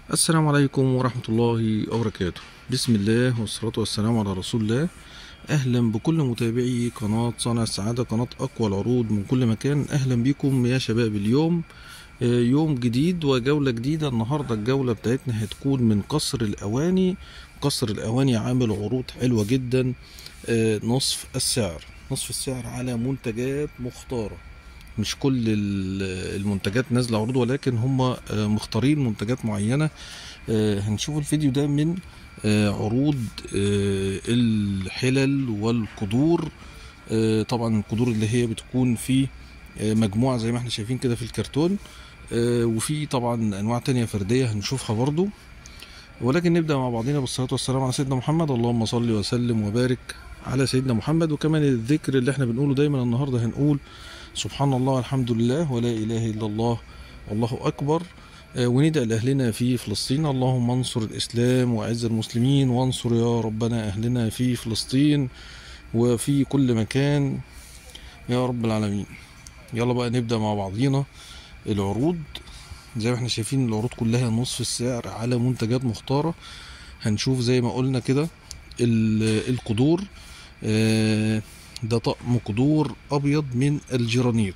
السلام عليكم ورحمة الله وبركاته بسم الله والصلاة والسلام على رسول الله أهلا بكل متابعي قناة صانع السعادة قناة أقوى العروض من كل مكان أهلا بكم يا شباب اليوم آه، يوم جديد وجولة جديدة النهاردة الجولة بتاعتنا هتكون من قصر الأواني قصر الأواني عامل عروض حلوة جدا آه، نصف السعر نصف السعر على منتجات مختارة مش كل ال- المنتجات نازلة عروض ولكن هم آه، مختارين منتجات معينة آه، هنشوف الفيديو ده من آه، عروض آه، الحلل والقدور آه، طبعا القدور اللي هي بتكون في آه، مجموعة زي ما احنا شايفين كده في الكرتون آه، وفي طبعا انواع تانية فردية هنشوفها برضو ولكن نبدأ مع بعضنا بالصلاة والسلام على سيدنا محمد اللهم صل وسلم وبارك على سيدنا محمد وكمان الذكر اللي احنا بنقوله دايما النهاردة هنقول سبحان الله والحمد لله ولا إله إلا الله والله أكبر آه، وندعي لأهلنا في فلسطين اللهم انصر الإسلام وأعز المسلمين وانصر يا ربنا أهلنا في فلسطين وفي كل مكان يا رب العالمين يلا بقى نبدأ مع بعضينا العروض زي ما احنا شايفين العروض كلها نصف السعر على منتجات مختارة هنشوف زي ما قلنا كده ال- القدور آه، ده طقم قدور أبيض من الجرانيت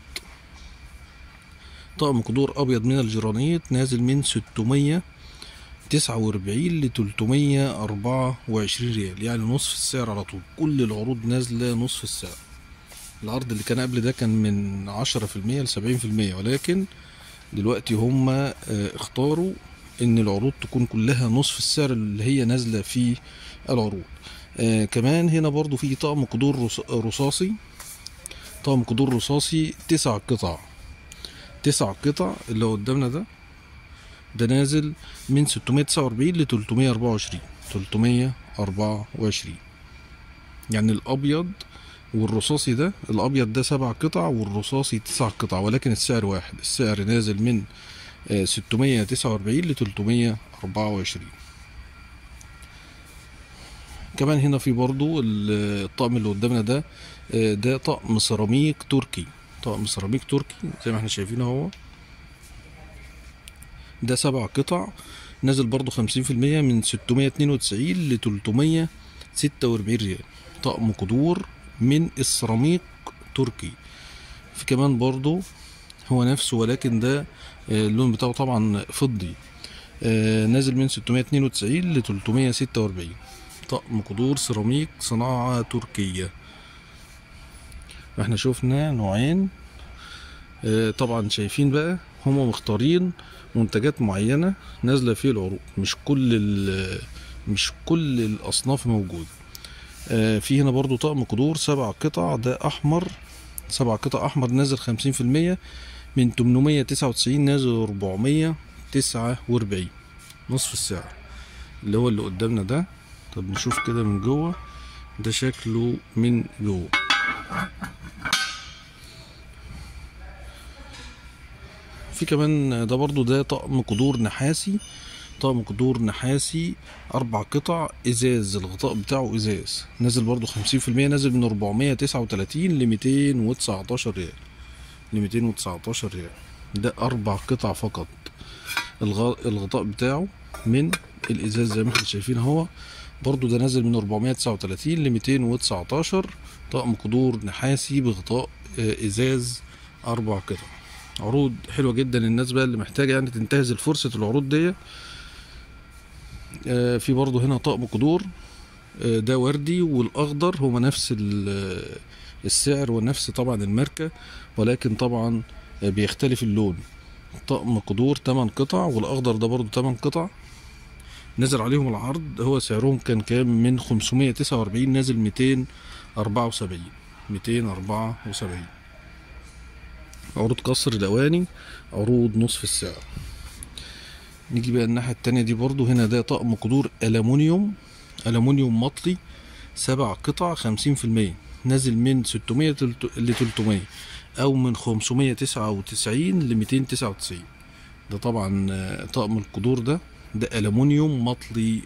طقم قدور أبيض من الجرانيت نازل من 600 تسعة وأربعين لتلتمية أربعة وعشرين ريال يعني نصف السعر على طول كل العروض نازلة نصف السعر العرض اللي كان قبل ده كان من عشرة في المية لسبعين في المية ولكن دلوقتي هم آه، اختاروا ان العروض تكون كلها نصف السعر اللي هي نازلة في العروض آه كمان هنا برضو في طقم قدور رص- رصاصي طقم قدور رصاصي تسع قطع تسع قطع اللي هو قدامنا ده ده نازل من 649 ل 324 324 يعني الابيض والرصاصي ده الابيض ده سبع قطع والرصاصي تسع قطع ولكن السعر واحد السعر نازل من آه، 649 ل 324 كمان هنا في برضو ال- الطقم اللي قدامنا ده آه، ده طقم سيراميك تركي طقم سيراميك تركي زي ما احنا شايفين اهو ده سبع قطع نازل برضو خمسين في المية من ستمية اتنين وتسعين لتلتمية ستة وأربعين ريال طقم قدور من السيراميك تركي في كمان برضو هو نفسه ولكن ده آه، اللون بتاعه طبعا فضي آه، نازل من 692 ل 346 طقم قدور سيراميك صناعة تركية احنا شفنا نوعين آه، طبعا شايفين بقى هما مختارين منتجات معينة نازلة في العروض مش كل ال- مش كل الأصناف موجودة آه، في هنا برضو طقم قدور سبع قطع ده أحمر سبع قطع أحمر نازل خمسين في المية من تمنمية تسعة وتسعين نازل أربعمية تسعة وأربعين نصف السعر اللي هو اللي قدامنا ده طب نشوف كده من جوه ده شكله من جوه في كمان ده برضو ده طقم قدور نحاسي طقم قدور نحاسي أربع قطع إزاز الغطاء بتاعه إزاز نازل برضو خمسين في المية نازل من أربعمية تسعة وتلاتين لميتين وتسعتاشر ريال لميتين وتسعتاشر ريال ده أربع قطع فقط الغ... الغطاء بتاعه من الإزاز زي ما احنا شايفين اهو برضو ده نازل من 439 ل 219 طقم قدور نحاسي بغطاء آه، إزاز أربع قطع عروض حلوة جدا الناس بقى اللي محتاجة يعني تنتهز فرصة العروض دي آه، في برضو هنا طقم قدور آه، ده وردي والأخضر هما نفس ال- السعر ونفس طبعا الماركة ولكن طبعا آه، بيختلف اللون طقم قدور 8 قطع والأخضر ده برضو 8 قطع نزل عليهم العرض هو سعرهم كان كام من 549 نازل 274 274 عروض قصر الأواني عروض نصف السعر نيجي بقى الناحية التانية دي برضو هنا ده طقم قدور ألمونيوم ألمونيوم مطلي سبع قطع خمسين في المية نازل من 600 ل 300 أو من 599 ل 299 ده طبعا آه، طقم القدور ده ده ألمونيوم مطلي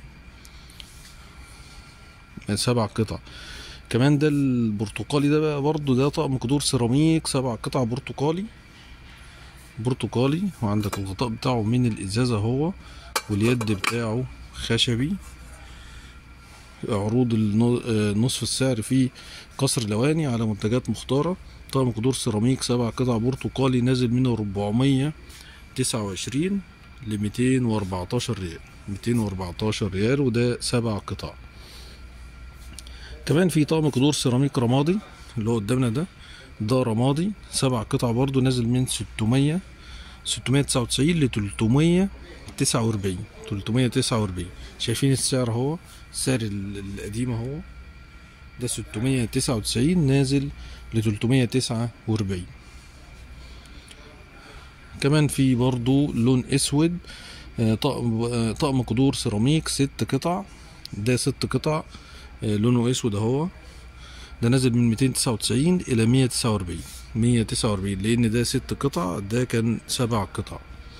سبع قطع كمان ده البرتقالي ده بقى برضو ده طقم قدور سيراميك سبع قطع برتقالي برتقالي وعندك الغطاء بتاعه من الازازه هو واليد بتاعه خشبي عروض النو- آه، نصف السعر في قصر لواني على منتجات مختارة طقم قدور سيراميك سبع قطع برتقالي نازل منه 429 ل 214 ريال 214 ريال وده سبع قطع كمان في طقم قدور سيراميك رمادي اللي هو قدامنا ده ده رمادي سبع قطع برضو نازل من 600 699 ل 349 349 شايفين السعر هو السعر ال- القديم اهو ده 699 نازل ل 349 كمان في برضو لون اسود آه، طقم آه، طقم قدور سيراميك ست قطع ده ست قطع آه، لونه اسود اهو ده نازل من 299 الى 149 149 لان ده ست قطع ده كان سبع قطع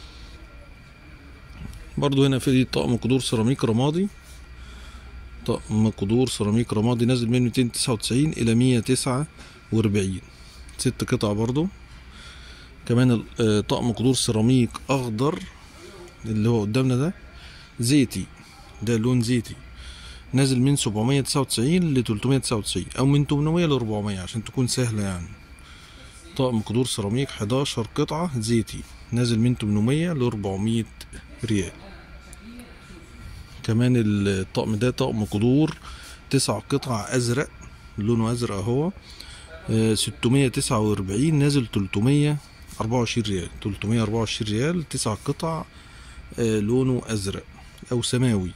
برضو هنا في طقم قدور سيراميك رمادي طقم قدور سيراميك رمادي نازل من 299 الى 149 ست قطع برضو كمان ال- آه، طقم قدور سيراميك اخضر اللي هو قدامنا ده زيتي ده لون زيتي نازل من 799 ل 399 او من 800 ل 400 عشان تكون سهله يعني طقم قدور سيراميك 11 قطعه زيتي نازل من 800 ل 400 ريال كمان الطقم ده طقم قدور تسع قطع ازرق لونه ازرق اهو آه، 649 نازل 324 ريال 324 ريال تسع قطع آه، لونه ازرق او سماوي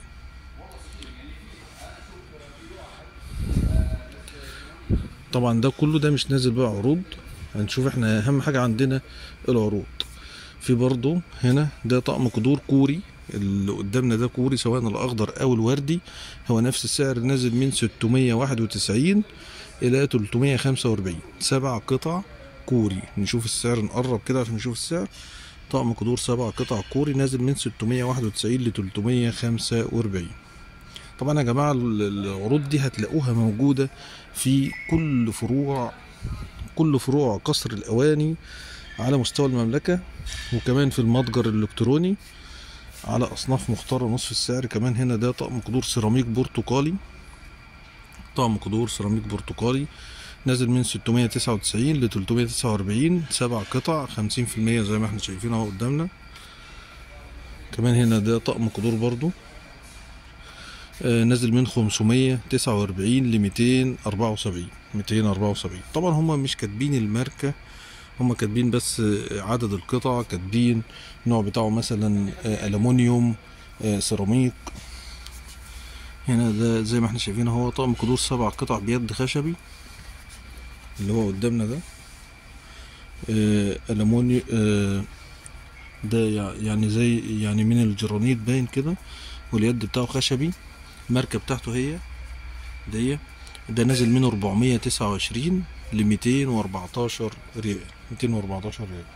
طبعا ده كله ده مش نازل بقى عروض هنشوف احنا اهم حاجة عندنا العروض في برضو هنا ده طقم قدور كوري اللي قدامنا ده كوري سواء الاخضر او الوردي هو نفس السعر نازل من 691 الى 345 سبع قطع كوري نشوف السعر نقرب كده عشان نشوف السعر طقم قدور سبع قطع كوري نازل من 691 ل 345 طبعا يا جماعة ال- العروض دي هتلاقوها موجودة في كل فروع كل فروع قصر الأواني على مستوى المملكة وكمان في المتجر الإلكتروني على أصناف مختارة نصف السعر كمان هنا ده طقم قدور سيراميك برتقالي طقم قدور سيراميك برتقالي نازل من 699 ل 349 سبع قطع 50% زي ما احنا شايفين اهو قدامنا كمان هنا ده طقم قدور برضو آه، نازل من 549 ل 274 274 طبعا هم مش كاتبين الماركة هم كاتبين بس آه، عدد القطع كاتبين النوع بتاعه مثلا آه، ألمونيوم آه، سيراميك هنا ده زي ما احنا شايفين هو طقم قدور سبع قطع بيد خشبي اللي هو قدامنا ده آه، ألمونيوم آه، ده يع- يعني زي يعني من الجرانيت باين كده واليد بتاعه خشبي الماركة بتاعته هي دي ده نازل منه 429 ل 214 ريال 214 ريال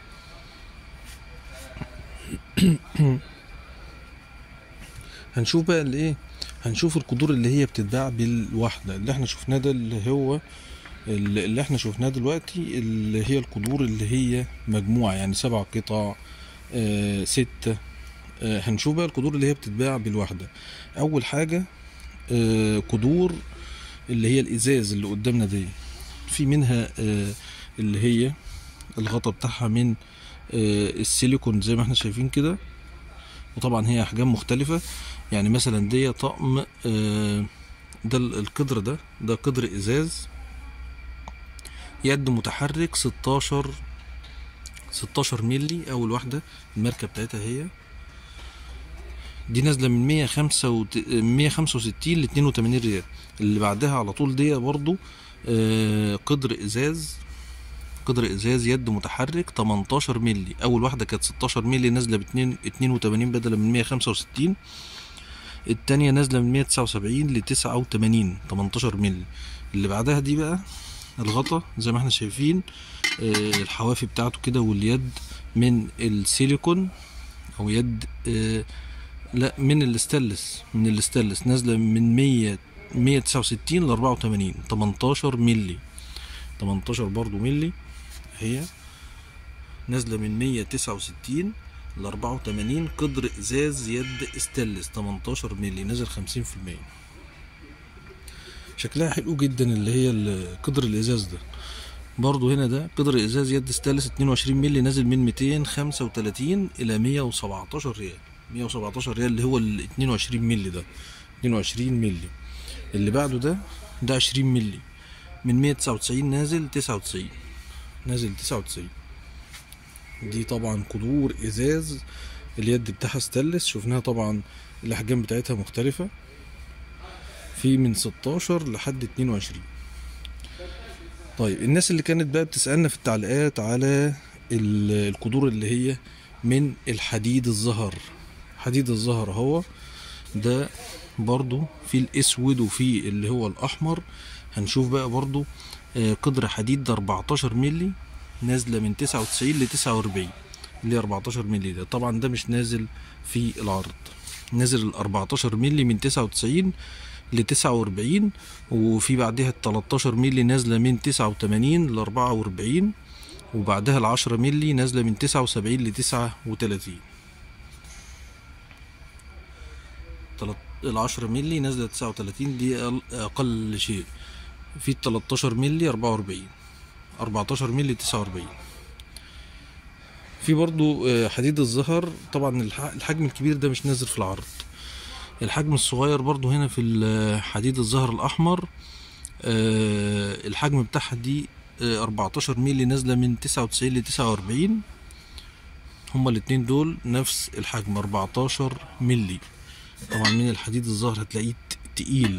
هنشوف بقى الايه هنشوف القدور اللي هي بتتباع بالواحدة اللي احنا شفناه ده اللي هو اللي اللي احنا شفناه دلوقتي اللي هي القدور اللي هي مجموعة يعني سبع قطع آه ستة آه هنشوف بقى القدور اللي هي بتتباع بالواحدة أول حاجة آه قدور اللي هي الإزاز اللي قدامنا دي في منها آه اللي هي الغطا بتاعها من آه السيليكون زي ما احنا شايفين كده وطبعا هي أحجام مختلفة يعني مثلا دي طقم آه ده ال- القدر ده ده قدر إزاز يد متحرك 16 16 ملي اول واحده الماركه بتاعتها هي دي نازله من 165 165 ل 82 ريال اللي بعدها على طول دي برضو آه، قدر ازاز قدر ازاز يد متحرك 18 ملي اول واحده كانت 16 ملي نازله ب 82 بدلا من 165 التانية نازلة من 179 ل 89 18 ملي اللي بعدها دي بقى الغطا زي ما احنا شايفين آه، الحوافي بتاعته كده واليد من السيليكون او يد آه، لا من الاستانلس من الاستانلس نازله من 100 169 ل 84 18 ملي 18 برضو ملي هي نازله من 169 ل 84 قدر ازاز يد استانلس 18 مللي نازل 50% شكلها حلو جدا اللي هي ال- قدر الازاز ده برضو هنا ده قدر ازاز يد ستانلس 22 مللي نازل من 235 الى 117 ريال 117 ريال اللي هو ال 22 مللي ده 22 مللي اللي بعده ده ده 20 مللي من 199 نازل 99 نازل 99 دي طبعا قدور ازاز اليد بتاعها ستانلس شفناها طبعا الاحجام بتاعتها مختلفة في من 16 لحد 22 طيب الناس اللي كانت بقى بتسألنا في التعليقات على ال- القدور اللي هي من الحديد الزهر حديد الزهر هو ده برضو في الاسود وفي اللي هو الاحمر هنشوف بقى برضو آه، قدر حديد ده 14 ملي نازله من 99 ل 49 اللي هي 14 ملي ده طبعا ده مش نازل في العرض نازل ال 14 ملي من 99 ل 49 وفي بعدها ال 13 ملي نازله من 89 ل 44 وبعدها ال 10 ملي نازله من 79 ل 39 تلت- ال 10 ملي نازله 39 دي أقل- اقل شيء في ال 13 ملي 44 14 ملي 49 في برضو آه، حديد الزهر طبعا الح- الحجم الكبير ده مش نازل في العرض الحجم الصغير برضو هنا في ال- حديد الزهر الاحمر آه، الحجم بتاعها دي آه، 14 ملي نازله من 99 ل 49 هما الاتنين دول نفس الحجم 14 ملي طبعا من الحديد الزهر هتلاقيه ت- تقيل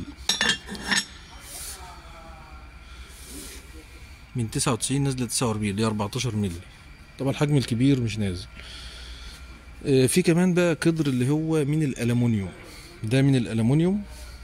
من 99 نازله 49 اللي هي 14 مللي طبعا الحجم الكبير مش نازل آه، في كمان بقى قدر اللي هو من الالومنيوم ده من الالومنيوم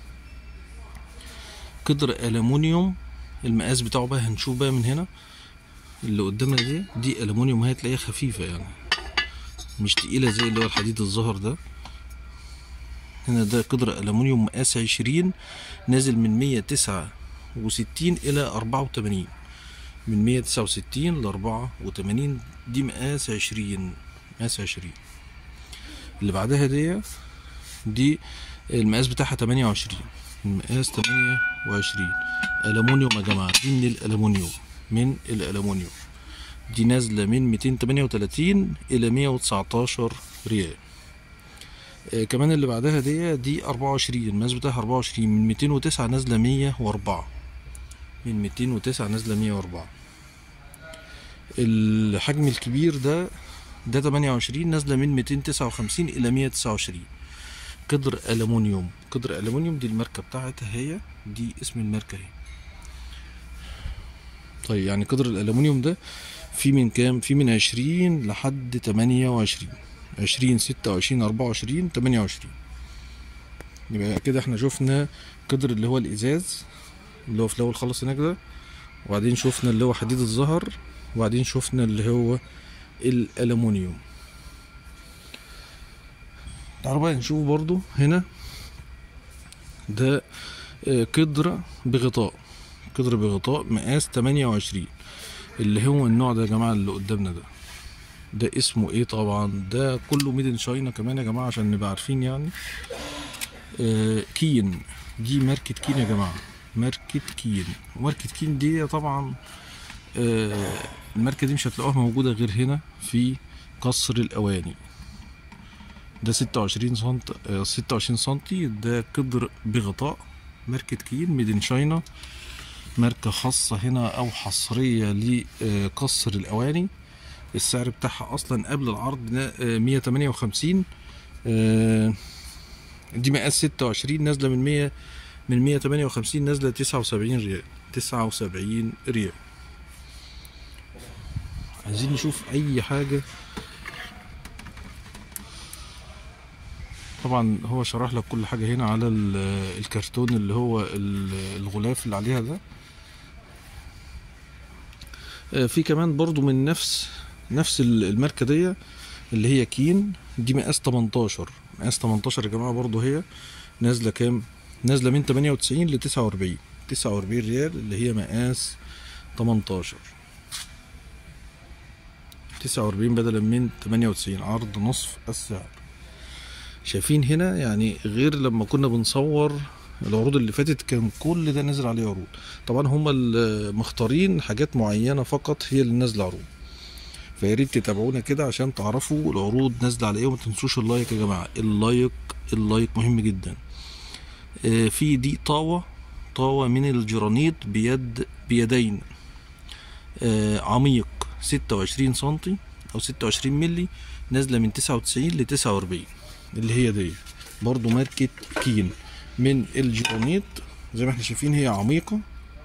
قدر الومنيوم المقاس بتاعه بقى هنشوف بقى من هنا اللي قدامنا دي دي الومنيوم هي تلاقيها خفيفه يعني مش تقيله زي اللي هو الحديد الزهر ده هنا ده قدر ألمونيوم مقاس عشرين نازل من مية تسعة وستين إلى أربعة وتمانين من مية تسعة وستين لأربعة وتمانين دي مقاس عشرين مقاس عشرين اللي بعدها دي دي المقاس بتاعها تمانية وعشرين المقاس تمانية وعشرين ألمونيوم يا جماعة دي من الألمونيوم من الألمونيوم دي نازلة من ميتين تمانية وتلاتين إلى مية وتسعتاشر ريال آه، كمان اللي بعدها دي دي 24 المقاس بتاعها 24 من 209 نازله 104 من 209 نازله 104 الحجم الكبير ده ده 28 نازله من 259 الى 129 قدر ألمونيوم قدر ألمونيوم دي الماركة بتاعتها هي دي اسم الماركة اهي طيب يعني قدر الألمونيوم ده في من كام في من 20 لحد 28 20 26 24 28 يبقى كده احنا شفنا قدر اللي هو الازاز اللي هو في الاول خالص هناك ده وبعدين شفنا اللي هو حديد الزهر وبعدين شفنا اللي هو الالومنيوم تعالوا بقى نشوف برضو هنا ده آه، قدر بغطاء قدر بغطاء مقاس 28 اللي هو النوع ده يا جماعه اللي قدامنا ده ده اسمه ايه طبعا ده كله ميد ان شاينا كمان يا جماعه عشان نبقى عارفين يعني آه كين دي ماركة كين يا جماعه ماركة كين وماركة كين دي طبعا آه الماركة دي مش هتلاقوها موجودة غير هنا في قصر الأواني ده ستة وعشرين سنت آه ستة وعشرين سنتي ده قدر بغطاء ماركة كين ميد ان شاينا ماركة خاصة هنا أو حصرية لقصر الأواني السعر بتاعها اصلا قبل العرض نا- آه، 158 آه، دي مقاس 26 نازله من 100 من 158 نازله 79 ريال 79 ريال عايزين نشوف اي حاجه طبعا هو شرح لك كل حاجه هنا على ال- الكرتون اللي هو ال- الغلاف اللي عليها ده آه، في كمان برضو من نفس نفس ال- الماركه دي اللي هي كين دي مقاس 18 مقاس 18 يا جماعه برضو هي نازله كام نازله من 98 ل 49 49 ريال اللي هي مقاس 18 تسعة وأربعين بدلا من تمانية وتسعين عرض نصف السعر شايفين هنا يعني غير لما كنا بنصور العروض اللي فاتت كان كل ده نازل عليه عروض طبعا هما ال- مختارين حاجات معينة فقط هي اللي نازلة عروض فيا ريت تتابعونا كده عشان تعرفوا العروض نازلة على ايه وما تنسوش اللايك يا جماعة اللايك اللايك مهم جدا آه، في دي طاوة طاوة من الجرانيت بيد بيدين آه، عميق ستة وعشرين سنتي أو ستة وعشرين ملي نازلة من تسعة وتسعين لتسعة وأربعين اللي هي دي برضو ماركة كين من الجرانيت زي ما احنا شايفين هي عميقة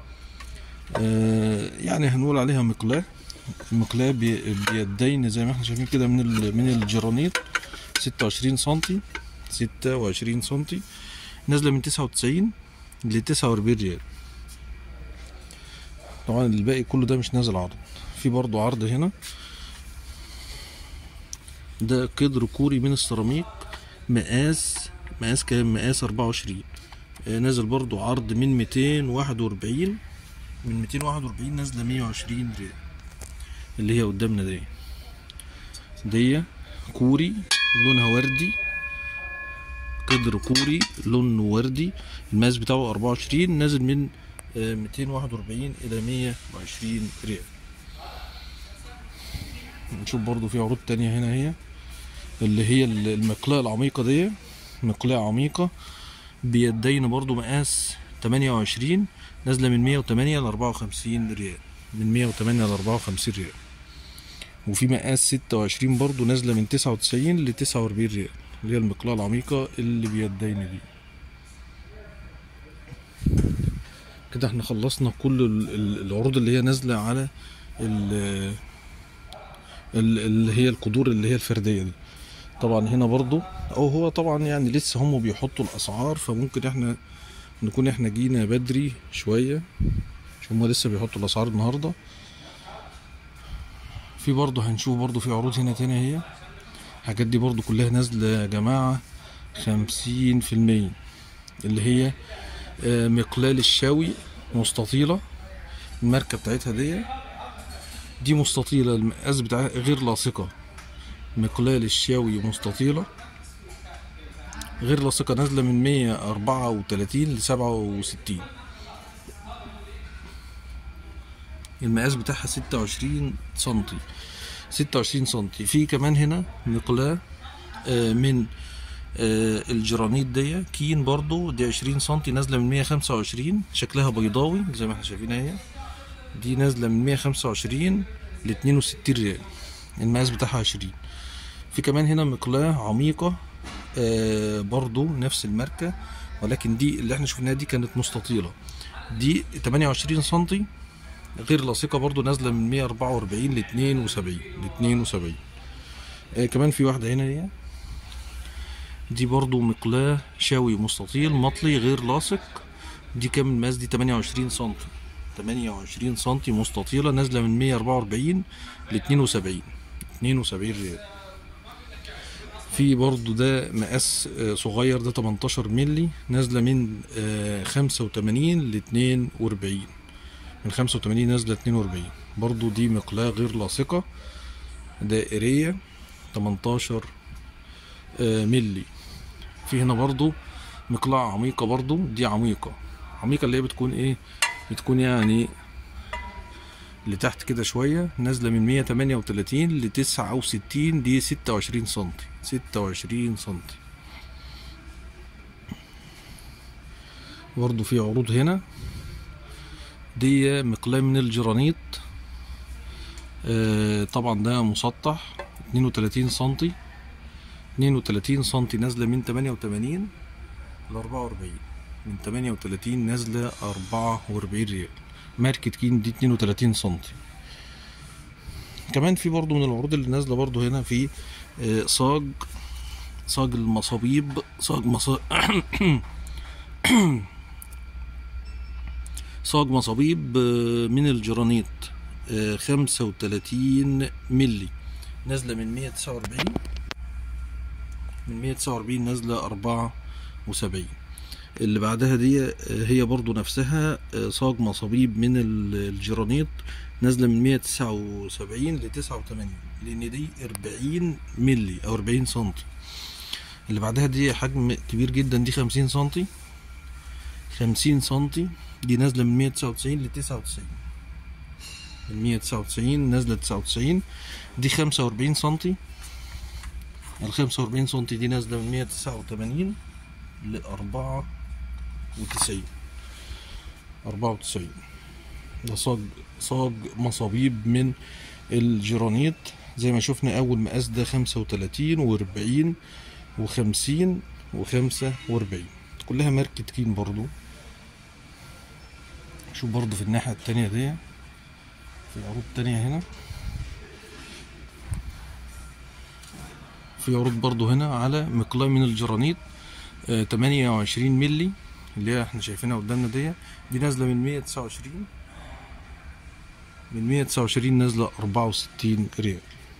آه، يعني هنقول عليها مقلاة المقلاة بي- بيدين زي ما احنا شايفين كده من ال- من الجرانيت ستة وعشرين سنتي ستة وعشرين سنتي نازلة من تسعة وتسعين لتسعة وأربعين ريال طبعا الباقي كله ده مش نازل عرض في برضو عرض هنا ده قدر كوري من السيراميك مقاس مقاس كام مقاس أربعة وعشرين نازل برضو عرض من ميتين واحد وأربعين من ميتين واحد وأربعين نازلة مية وعشرين ريال اللي هي قدامنا دي دي كوري لونها وردي قدر كوري لونه وردي المقاس بتاعه أربعة وعشرين نازل من ميتين واحد وأربعين إلى مية وعشرين ريال نشوف برضو في عروض تانية هنا هي اللي هي المقلاة العميقة دي مقلاة عميقة بيدين برضو مقاس تمانية وعشرين نازلة من مية وتمانية لأربعة وخمسين ريال من مية وتمانية لأربعة وخمسين ريال وفي مقاس ستة وعشرين برضو نازلة من تسعة وتسعين لتسعة وأربعين ريال اللي هي المقلاة العميقة اللي بيدين دي كده احنا خلصنا كل ال- ال- العروض اللي هي نازلة على ال- ال- اللي هي القدور اللي هي الفردية دي طبعا هنا برضو او هو طبعا يعني لسه هم بيحطوا الاسعار فممكن احنا نكون احنا جينا بدري شوية مش هم لسه بيحطوا الاسعار النهاردة في برضو هنشوف برضو في عروض هنا تاني هي الحاجات دي برضو كلها نازلة يا جماعة خمسين في المية اللي هي آه، مقلال الشاوي مستطيلة الماركة بتاعتها دي دي مستطيلة المقاس بتاعها غير لاصقة مقلال الشاوي مستطيلة غير لاصقة نازلة من مية أربعة وتلاتين لسبعة وستين المقاس بتاعها ستة وعشرين سنتي ستة وعشرين سنتي في كمان هنا مقلاة آه، من آه، الجرانيت دي كين برضو دي عشرين سنتي نازلة من مية خمسة وعشرين شكلها بيضاوي زي ما احنا شايفينها هي دي نازلة من مية خمسة وعشرين لاتنين وستين ريال المقاس بتاعها عشرين في كمان هنا مقلاة عميقة آه برضو نفس الماركة ولكن دي اللي احنا شفناها دي كانت مستطيلة دي تمانية وعشرين سنتي غير لاصقة برضو نازلة من مية أربعة وأربعين لاتنين وسبعين لاتنين وسبعين آه كمان في واحدة هنا هي دي برضو مقلاة شاوي مستطيل مطلي غير لاصق دي كام المقاس دي 28 سنتي 28 سنتي مستطيلة نازلة من 144 ل 72 72 ريال في برضو ده مقاس آه، صغير ده 18 ملي نازلة من آه، 85 ل 42 من 85 نازلة 42 برضو دي مقلاة غير لاصقة دائرية 18 آه، ملي في هنا برضو مقلاة عميقة برضو دي عميقة عميقة اللي هي بتكون ايه بتكون يعني لتحت كده شوية نازلة من 138 ل 69 دي 26 سنتي 26 سنتي برضو في عروض هنا دي مقلاة من الجرانيت آه طبعا ده مسطح 32 سنتي 32 سنتي نازلة من 88 ل 44 من 38 نازلة 44 ريال ماركة كين دي 32 سنتي كمان في برضو من العروض اللي نازلة برضو هنا في آه، صاج صاج المصابيب صاج مصا... صاج مصابيب آه، من الجرانيت آه، 35 ملي نازلة من 149 من 149 نازلة 74 اللي بعدها دي هي برضو نفسها صاج مصابيب من الجرانيط نازلة من 179 ل 89 لأن دي 40 ملي أو 40 سنتي اللي بعدها دي حجم كبير جدا دي 50 سنتي 50 سنتي دي نازلة من 199 ل 99 من 199 نازلة 99 دي 45 سنتي ال 45 سنتي دي نازلة من 189 ل 94 94 ده صاج صاج مصابيب من الجرانيت زي ما شفنا اول مقاس ده 35 و40 و50 و45 كلها ماركة كين برضو شوف برضو في الناحية التانية دي في عروض تانية هنا في عروض برضو هنا على مقلاة من الجرانيت آه 28 ملي اللي هي احنا شايفينها قدامنا دي دي نازلة من 129 من 129 نازلة 64 ريال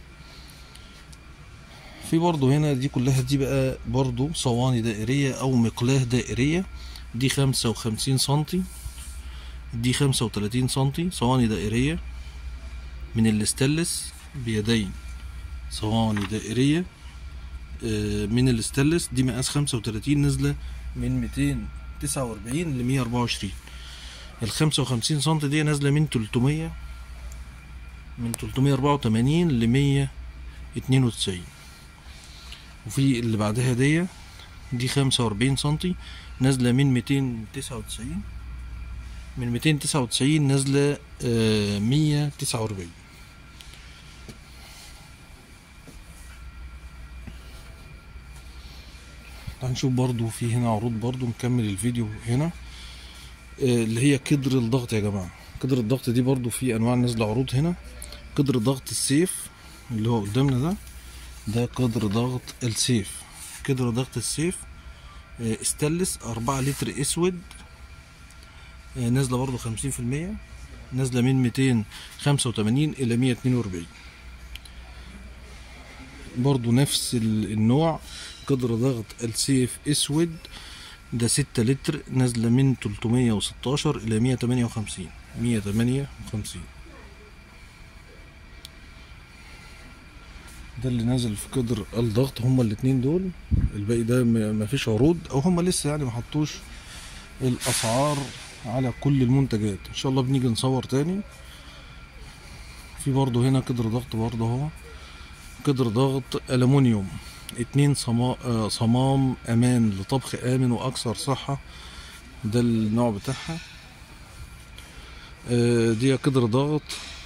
في برضو هنا دي كلها دي بقى برضو صواني دائرية أو مقلاة دائرية دي خمسة وخمسين سنتي دي خمسة وتلاتين سنتي صواني دائرية من الاستانلس بيدين صواني دائرية من الاستانلس دي مقاس خمسة وتلاتين نازلة من ميتين تسعة وأربعين لمية أربعة وعشرين الخمسة وخمسين سنتي دي نازلة من تلتمية من تلتمية أربعة وتمانين لمية اتنين وتسعين وفي اللي بعدها دي دي خمسة وأربعين سنتي نازلة من ميتين تسعة وتسعين من ميتين تسعة وتسعين نازلة مية تسعة وأربعين هنشوف برضو في هنا عروض برضو نكمل الفيديو هنا اللي هي كدر الضغط يا جماعة كدر الضغط دي برضو في أنواع نازلة عروض هنا قدر ضغط السيف اللي هو قدامنا ده ده قدر ضغط السيف قدر ضغط السيف استلس أربعة لتر اسود نازلة برضو خمسين في المية نازلة من ميتين خمسة وتمانين إلى مية اتنين وأربعين برضو نفس النوع قدر ضغط السيف اسود ده ستة لتر نازلة من تلتمية وستاشر إلى مية تمانية وخمسين مية تمانية وخمسين ده اللي نازل في قدر الضغط هما الاتنين دول الباقي ده مفيش عروض او هما لسه يعني محطوش الاسعار على كل المنتجات ان شاء الله بنيجي نصور تاني في برضه هنا قدر ضغط برضه اهو قدر ضغط ألمونيوم اتنين صما... صمام امان لطبخ امن واكثر صحة ده النوع بتاعها دي قدر ضغط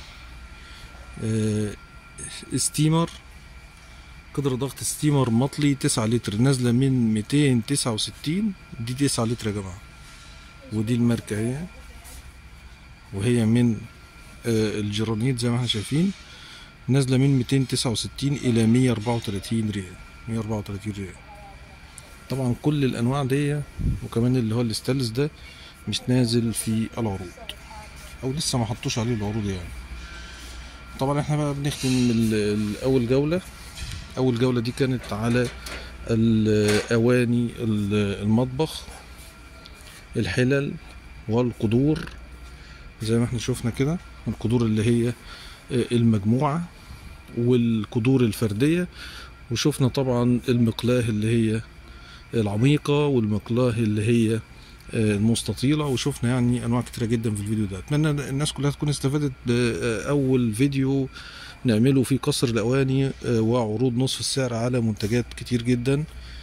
ستيمر قدر ضغط ستيمر مطلي تسعة لتر نازلة من ميتين تسعة وستين دي تسعة لتر يا جماعة ودي الماركة هي وهي من الجرانيت زي ما احنا شايفين نازلة من ميتين تسعة وستين إلى مية أربعة وتلاتين ريال مية أربعة وتلاتين ريال طبعا كل الأنواع دي وكمان اللي هو الاستانلس ده مش نازل في العروض أو لسه ما حطوش عليه العروض يعني طبعا احنا بقى بنختم اول جولة اول جولة دي كانت على الاواني المطبخ الحلل والقدور زي ما احنا شفنا كده القدور اللي هي المجموعة والقدور الفردية وشفنا طبعا المقلاة اللي هي العميقة والمقلاة اللي هي المستطيلة وشفنا يعني أنواع كتيرة جدا في الفيديو ده أتمنى الناس كلها تكون استفادت بأول فيديو نعمله فيه قصر الأواني وعروض نصف السعر على منتجات كتير جدا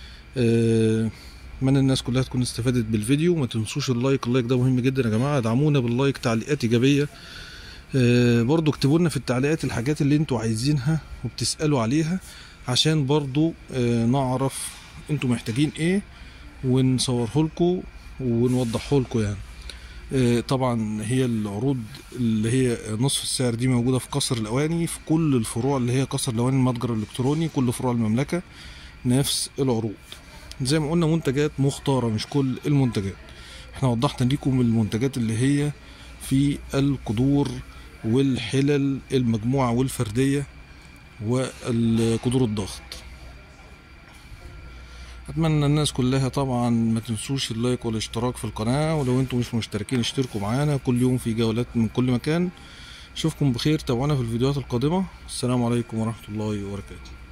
أتمنى الناس كلها تكون استفادت بالفيديو ما تنسوش اللايك اللايك ده مهم جدا يا جماعة ادعمونا باللايك تعليقات إيجابية برضو اكتبوا لنا في التعليقات الحاجات اللي انتوا عايزينها وبتسألوا عليها عشان برضو نعرف انتوا محتاجين ايه ونصوره لكم ونوضحه لكم يعني طبعا هي العروض اللي هي نصف السعر دي موجوده في قصر الاواني في كل الفروع اللي هي قصر الاواني المتجر الالكتروني كل فروع المملكه نفس العروض زي ما قلنا منتجات مختاره مش كل المنتجات احنا وضحنا لكم المنتجات اللي هي في القدور والحلل المجموعه والفرديه والقدور الضغط اتمنى الناس كلها طبعا ما تنسوش اللايك والاشتراك في القناة ولو انتم مش مشتركين اشتركوا معانا كل يوم في جولات من كل مكان اشوفكم بخير تابعونا في الفيديوهات القادمة السلام عليكم ورحمة الله وبركاته